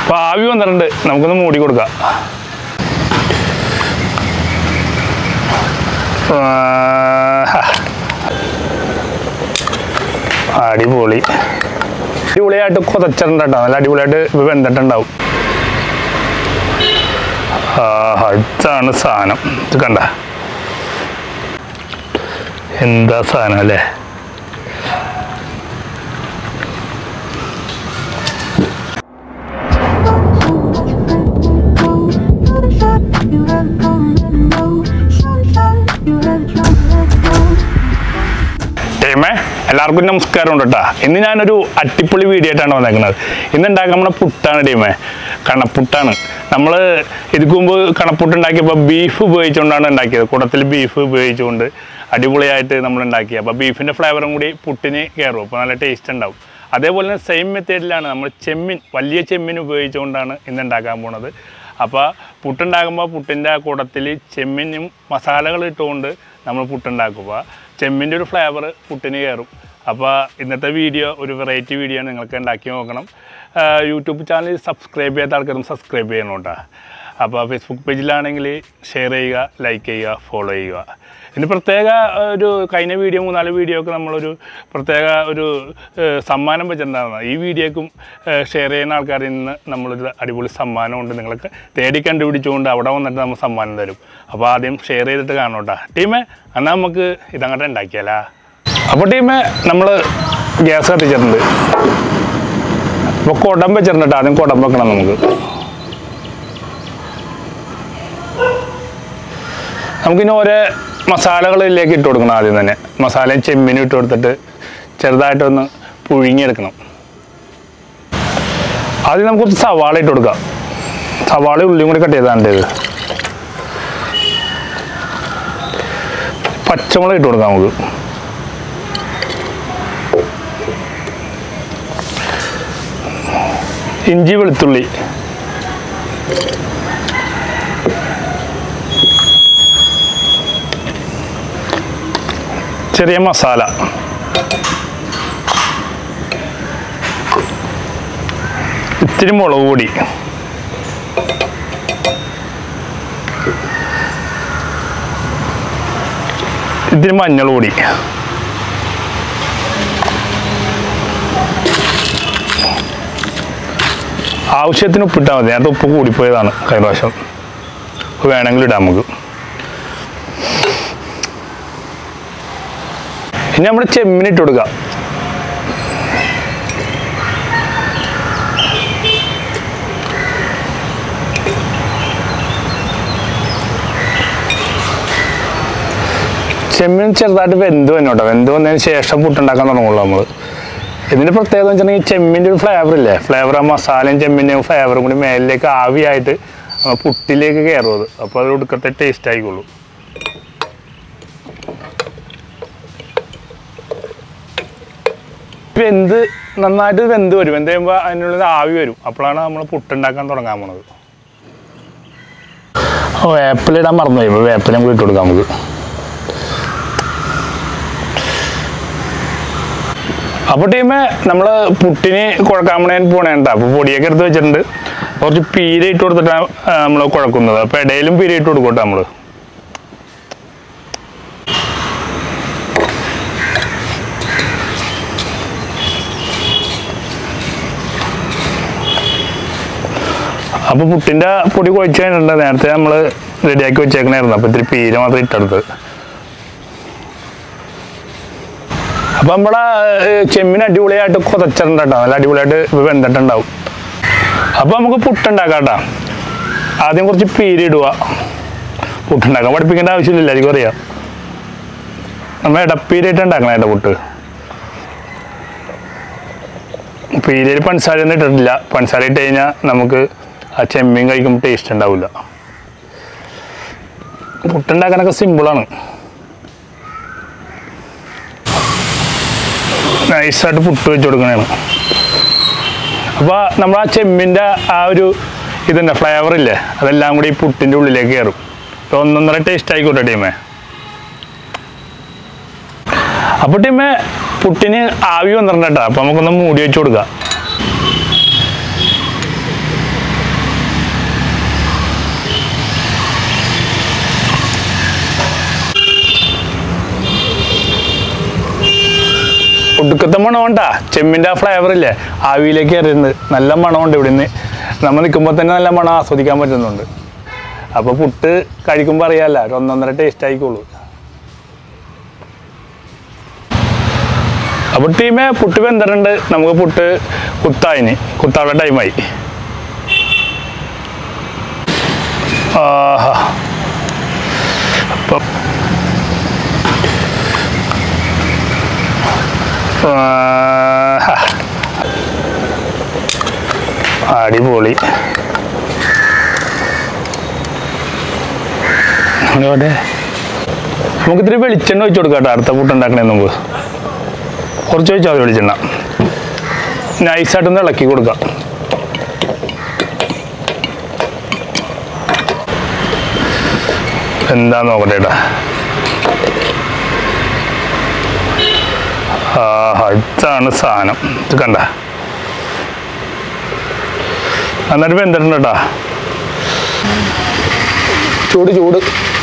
അപ്പോൾ ആവി വന്നിട്ടുണ്ട് നമുക്കൊന്ന് മൂടി കൊടുക്കാം ആ, അടിപൊളി അടിപൊളിയായിട്ട് കൊതച്ചിട്ടുണ്ട് കേട്ടോ നല്ല അടിപൊളിയായിട്ട് ഇത് വെന്തിട്ടുണ്ടാവും ആ ഇതാണ് സാധനം ഇത് കണ്ട എന്താ സാധനം അല്ലേ You have gone and know Sunshine, you have drunk that gold ടീമേ എല്ലാവർക്കും നമസ്കാരം ഉണ്ട് കേട്ടോ ഇന്ന് ഞാനൊരു അട്ടിപ്പൊളി വീഡിയോ ആയിട്ടാണ് വന്നേക്കുന്നത് ഇന്ന് ഉണ്ടാക്കാൻ നമ്മുടെ പുട്ടാണ് ടീമേ കണപ്പുട്ടാണ് നമ്മൾ ഇതിക്ക് മുമ്പ് കണപ്പുട്ട് ഉണ്ടാക്കിയപ്പോൾ ബീഫ് ഉപയോഗിച്ചുകൊണ്ടാണ് ഉണ്ടാക്കിയത് കൂടത്തിൽ ബീഫ് ഉപയോഗിച്ചുകൊണ്ട് അടിപൊളിയായിട്ട് നമ്മൾ ഉണ്ടാക്കിയത് അപ്പോൾ ബീഫിൻ്റെ ഫ്ലേവറും കൂടി പുട്ടിന് കയറും അപ്പോൾ നല്ല ടേസ്റ്റ് ഉണ്ടാവും അതേപോലെ തന്നെ സെയിം മെത്തേഡിലാണ് നമ്മൾ ചെമ്മീൻ വലിയ ചെമ്മീൻ ഉപയോഗിച്ചുകൊണ്ടാണ് ഇന്ന് ഉണ്ടാക്കാൻ പോണത് അപ്പോൾ പുട്ടുണ്ടാക്കുമ്പോൾ പുട്ടിൻ്റെ ആ കൂടത്തിൽ ചെമ്മീനും മസാലകൾ ഇട്ടുകൊണ്ട് നമ്മൾ പുട്ടുണ്ടാക്കും അപ്പോൾ ചെമ്മീൻ്റെ ഒരു ഫ്ലേവർ പുട്ടിന് കയറും അപ്പോൾ ഇന്നത്തെ വീഡിയോ ഒരു വെറൈറ്റി വീഡിയോ ആണ് നിങ്ങൾക്ക് ഉണ്ടാക്കി നോക്കണം ആഹ് യൂട്യൂബ് ചാനൽ സബ്സ്ക്രൈബ് ചെയ്യാത്ത ആൾക്കാരും സബ്സ്ക്രൈബ് ചെയ്യണം കേട്ടോ അപ്പോൾ ഫേസ്ബുക്ക് പേജിലാണെങ്കിൽ ഷെയർ ചെയ്യുക ലൈക്ക് ചെയ്യുക ഫോളോ ചെയ്യുക ഇനി പ്രത്യേക ഒരു കഴിഞ്ഞ വീഡിയോ മൂന്നാല് വീഡിയോ ഒക്കെ നമ്മളൊരു പ്രത്യേക ഒരു ഏഹ്, സമ്മാനം വെച്ചിട്ടുണ്ടായിരുന്നു ഈ വീഡിയോക്കും ഷെയർ ചെയ്യുന്ന ആൾക്കാരിൽ നിന്ന് നമ്മളൊരു അടിപൊളി സമ്മാനമുണ്ട് നിങ്ങൾക്ക് തേടി കണ്ടുപിടിച്ചുകൊണ്ട് അവിടെ വന്നിട്ട് നമ്മൾ സമ്മാനം തരും അപ്പോൾ ആദ്യം ഷെയർ ചെയ്തിട്ട് കാണണം കേട്ടോ ടീമേ എന്നാൽ നമുക്ക് ഇതങ്ങോട്ട് ഉണ്ടാക്കിയാലാ അപ്പോൾ ടീമേ നമ്മൾ ഗ്യാസ് കത്തിച്ചിട്ടുണ്ട് അപ്പോൾ കുടം വെച്ചിട്ടുണ്ട് കേട്ടോ ആദ്യം കുടം വെക്കണം നമുക്ക് നമുക്കിനി ഓരോ മസാലകളിലേക്ക് ഇട്ട് കൊടുക്കണം ആദ്യം തന്നെ മസാലയും ചെമ്മീനും ഇട്ട് കൊടുത്തിട്ട് ചെറുതായിട്ടൊന്ന് പുഴുങ്ങിയെടുക്കണം ആദ്യം നമുക്ക് കുറച്ച് സവാള ഇട്ട് കൊടുക്കാം സവാള ഉള്ളിയും കൂടി കട്ട് ചെയ്താണ്ട് ഇത് പച്ചമുളക് ഇട്ട് കൊടുക്കാം നമുക്ക് ഇഞ്ചി വെളുത്തുള്ളി ചെറിയ മസാല ഇത്തിരി മുളക് പൊടി ഇത്തിരി മഞ്ഞൾ പൊടി ആവശ്യത്തിന് ഉപ്പിട്ടാൽ മതി അത് ഉപ്പ് കൂടിപ്പോയതാണ് കഴിഞ്ഞ പ്രാവശ്യം അപ്പോൾ വേണമെങ്കിൽ ഇടാം നമുക്ക് ഇനി നമ്മൾ ചെമ്മിനിട്ട് കൊടുക്കാം ചെമ്മീൻ ചെറുതായിട്ട് വെന്ത് വന്നോട്ടോ വെന്ത് വന്നതിന് ശേഷം പുട്ടുണ്ടാക്കാൻ തുടങ്ങുള്ളൂ നമ്മൾ ഇതിൻ്റെ പ്രത്യേകത എന്ന് വെച്ചിട്ടുണ്ടെങ്കിൽ ചെമ്മീൻ്റെ ഒരു ഫ്ലേവർ ഇല്ലേ ഫ്ലേവർ ആ മസാലയും ചെമ്മീൻ്റെയും ഫ്ലേവറും കൂടി മേലിലേക്ക് ആവിയായിട്ട് ആ പുട്ടിലേക്ക് കയറും അത് അപ്പോൾ അത് ഒടുക്കത്തെ ടേസ്റ്റ് ആയിക്കോളൂ വെന്ത് നന്നായിട്ട് വെന്ത് വരും വെന്ത് കഴിയുമ്പോൾ അതിനുള്ളിൽ ആവി വരും അപ്പോഴാണ് നമ്മൾ പുട്ടുണ്ടാക്കാൻ തുടങ്ങാൻ പോണത് ഓ വേപ്പിലിടാൻ മറന്നു പോയി ഇപ്പോൾ വേപ്പിലും കൂടി ഇട്ട് കൊടുക്കാം നമുക്ക് അപ്പോൾ ടീമേ നമ്മൾ പുട്ടിന് കുഴക്കാൻ പോണേൻ പോണേണ്ട അപ്പോൾ പൊടിയൊക്കെ എടുത്ത് വെച്ചിട്ടുണ്ട് കുറച്ച് പീര ഇട്ട് കൊടുത്തിട്ടാണ് നമ്മൾ കുഴക്കുന്നത് അപ്പോൾ ഇടയിലും പീര ഇട്ട് കൊടുക്കട്ടെ നമ്മൾ അപ്പോൾ പുട്ടിൻ്റെ പൊടി കുഴച്ച് കഴിഞ്ഞിട്ടുണ്ട് നേരത്തെ നമ്മൾ റെഡിയാക്കി വെച്ചേക്കണായിരുന്നു അപ്പോൾ ഇത്തിരി പീര മാത്രം ഇട്ടെടുത്ത് അപ്പോൾ നമ്മളെ ഏഹ്, ചെമ്മീൻ അടിപൊളിയായിട്ട് കൊതച്ചിട്ടുണ്ട് കേട്ടോ നല്ല അടിപൊളിയായിട്ട് ഇത് വെന്തിട്ടുണ്ടാവും അപ്പോൾ നമുക്ക് പുട്ടുണ്ടാക്കാം കേട്ടോ ആദ്യം കുറച്ച് പീര ഇടുക പുട്ടുണ്ടാക്കാൻ പഠിപ്പിക്കേണ്ട ആവശ്യമില്ല എനിക്കും അറിയാം നമ്മൾ ഇടപ്പീരായിട്ട് ഉണ്ടാക്കണം ഏട്ടാ പുട്ട് പീരയിൽ പഞ്ചസാര ഒന്നും ഇട്ടിട്ടില്ല പഞ്ചസാര ഇട്ട് കഴിഞ്ഞാൽ നമുക്ക് ആ ചെമ്മീൻ കഴിക്കുമ്പോൾ ടേസ്റ്റ് ഉണ്ടാവില്ല പുട്ടുണ്ടാക്കാനൊക്കെ സിമ്പിളാണ് നൈസായിട്ട് പുട്ട് വെച്ച് കൊടുക്കണതാണ് അപ്പോൾ നമ്മൾ ആ ചെമ്മിൻ്റെ ആ ഒരു ഇതുണ്ട് ഫ്ലേവർ ഇല്ലേ അതെല്ലാം കൂടി ഈ പുട്ടിൻ്റെ ഉള്ളിലേക്ക് കയറും അപ്പോൾ ഒന്നൊന്നര ടേസ്റ്റ് ആയിക്കോട്ടെ ടീമേ അപ്പോൾ ടീമേ പുട്ടിന് ആവി വന്നിട്ടുണ്ട് കേട്ടോ അപ്പോൾ നമുക്കൊന്ന് മൂടി വെച്ച് കൊടുക്കാം ഒടുക്കത്തെ മണമുണ്ടാ ചെമ്മിൻ്റെ ആ ഫ്ലേവർ ഇല്ലേ ആവിയിലേക്ക് കയറിയിട്ടുണ്ട് നല്ല മണമുണ്ട് ഇവിടെ നിന്ന് നമ്മൾ നിൽക്കുമ്പോൾ തന്നെ നല്ല മണം ആസ്വദിക്കാൻ പറ്റുന്നുണ്ട് അപ്പോൾ പുട്ട് കഴിക്കുമ്പോൾ അറിയാമല്ല ഒരു ഒന്നൊന്നര ടേസ്റ്റ് ആയിക്കോളൂ അപ്പോൾ ടീമേ പുട്ട് വെന്തിട്ടുണ്ട് നമുക്ക് പുട്ട് കുത്തായിന് കുത്താനുള്ള ടൈമായി ആഹാ അപ്പം ആഹാ. അടിപൊളി അവിടെ നമുക്ക് ഇത്തിരി വെളിച്ചെണ്ണ ഒഴിച്ചു കൊടുക്കാം കേട്ടോ അടുത്ത പുട്ട് ഉണ്ടാക്കണേ മുമ്പ് കുറച്ച് ഒഴിച്ചാൽ മതി വെളിച്ചെണ്ണ നൈസായിട്ടൊന്ന് ഇളക്കി കൊടുക്കാം എന്താ നോക്കട്ടെ ഏട്ടാ ആഹാ ഇതാണ് സാധനം ഇത് കണ്ട നന്നായിട്ട് വെന്തിട്ടുണ്ട് കേട്ടാ ചൂട് ചൂട്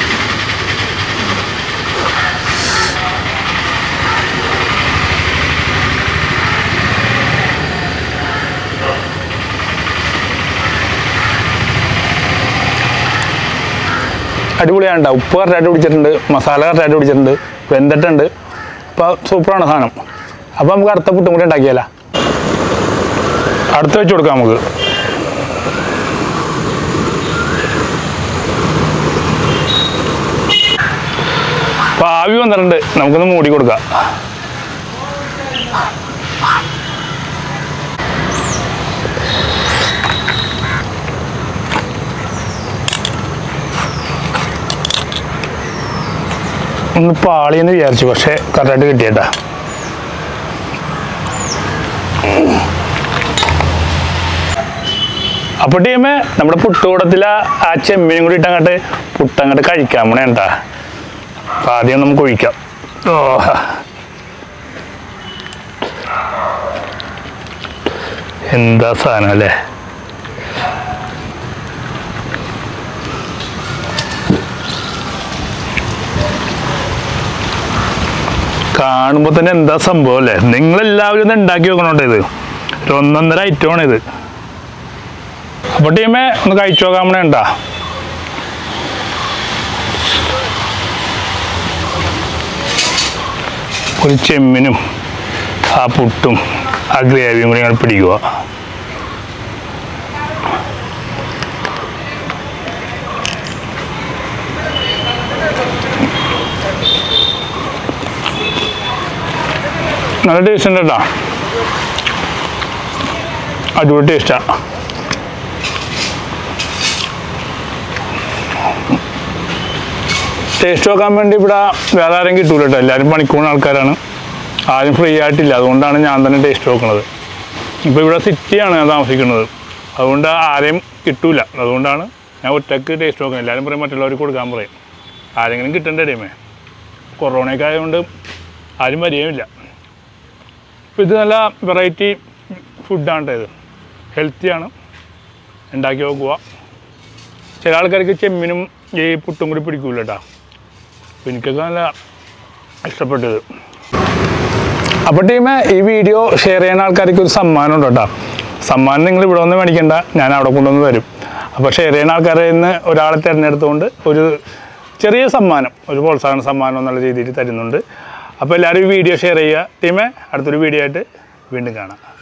അടിപൊളിയാണ് കേട്ടോ ഉപ്പ് കറക്റ്റായിട്ട് പിടിച്ചിട്ടുണ്ട് മസാല കറക്റ്റായിട്ട് പിടിച്ചിട്ടുണ്ട് വെന്തിട്ടുണ്ട് അപ്പോൾ സൂപ്പറാണ് സാധനം അപ്പോൾ നമുക്ക് അടുത്ത പുട്ടും കൂടി ഉണ്ടാക്കിയാലോ അടുത്ത് വെച്ച് കൊടുക്കാം നമുക്ക് അപ്പോൾ ആവി വന്നിട്ടുണ്ട് നമുക്കൊന്ന് മൂടി കൊടുക്കാം ഒന്ന് പാളിയെന്ന് വിചാരിച്ചു പക്ഷേ കറക്റ്റായിട്ട് കിട്ടിയേട്ടാ അപ്പോൾ ടീമേ നമ്മുടെ പുട്ടുകൂടത്തിലെ ആ ചെമ്മീനും കൂടി ഇട്ടങ്ങോട്ട് പുട്ടങ്ങോട്ട് കഴിക്കാൻ പോണേ എന്താ അപ്പം ആദ്യം നമുക്ക് ഒഴിക്കാം ഓ എന്താ സാധനം അല്ലേ കാണുമ്പോൾ തന്നെ എന്താ സംഭവം അല്ലേ നിങ്ങളെല്ലാവരും ഒന്ന് ഉണ്ടാക്കി നോക്കണോട്ടോ ഇത് ഒരു ഒന്നൊന്നര ഐറ്റമാണ് ഇത് അപ്പോൾ ടീമേ ഒന്ന് കഴിച്ചു നോക്കാൻ വേണ്ടി ഉണ്ടാ ഒരു ചെമ്മിനും ആ പുട്ടും ആ ഗ്രേവിയും കൂടി ഞങ്ങൾ പിടിക്കുക നല്ല ടേസ്റ്റ് ഉണ്ട് കേട്ടോ അടിപൊളി ടേസ്റ്റാണ് ടേസ്റ്റ് നോക്കാൻ വേണ്ടി ഇവിടെ വേറെ ആരും കിട്ടൂല കേട്ടോ എല്ലാവരും പണിക്കൂണ ആൾക്കാരാണ് ആരും ഫ്രീ ആയിട്ടില്ല അതുകൊണ്ടാണ് ഞാൻ തന്നെ ടേസ്റ്റ് നോക്കുന്നത് ഇപ്പോൾ ഇവിടെ സിറ്റിയാണ് ഞാൻ താമസിക്കുന്നത് അതുകൊണ്ട് ആരെയും കിട്ടൂല അതുകൊണ്ടാണ് ഞാൻ ഒറ്റക്ക് ടേസ്റ്റ് നോക്കുന്നത് എല്ലാവരും പറയും മറ്റുള്ളവർക്ക് കൊടുക്കാൻ പറയും ആരെങ്കിലും കിട്ടേണ്ട ടീമേ കൊറോണയൊക്കെ ആയതുകൊണ്ട് ആരും വരികയുമില്ല അപ്പോൾ ഇത് നല്ല വെറൈറ്റി ഫുഡാണ് കേട്ടോ ഇത് ഹെൽത്തിയാണ് ഉണ്ടാക്കി നോക്കുക ചില ആൾക്കാർക്ക് ചെമ്മിനും ഈ പുട്ടും കൂടി പിടിക്കൂല കേട്ടോ അപ്പോൾ എനിക്കൊക്കെ നല്ല ഇഷ്ടപ്പെട്ടത് അപ്പോൾ ടീമേ ഈ വീഡിയോ ഷെയർ ചെയ്യുന്ന ആൾക്കാർക്ക് ഒരു സമ്മാനം ഉണ്ട് കേട്ടോ സമ്മാനം നിങ്ങൾ ഇവിടെ വന്ന് മേടിക്കണ്ട ഞാൻ അവിടെ കൊണ്ടുവന്ന് തരും അപ്പോൾ ഷെയർ ചെയ്യുന്ന ആൾക്കാരിൽ നിന്ന് ഒരാളെ തിരഞ്ഞെടുത്തുകൊണ്ട് ഒരു ചെറിയ സമ്മാനം ഒരു പ്രോത്സാഹന സമ്മാനം എന്നുള്ള രീതിയിൽ തരുന്നുണ്ട് അപ്പോൾ എല്ലാവരും ഈ വീഡിയോ ഷെയർ ചെയ്യുക ടീമേ അടുത്തൊരു വീഡിയോ ആയിട്ട് വീണ്ടും കാണാം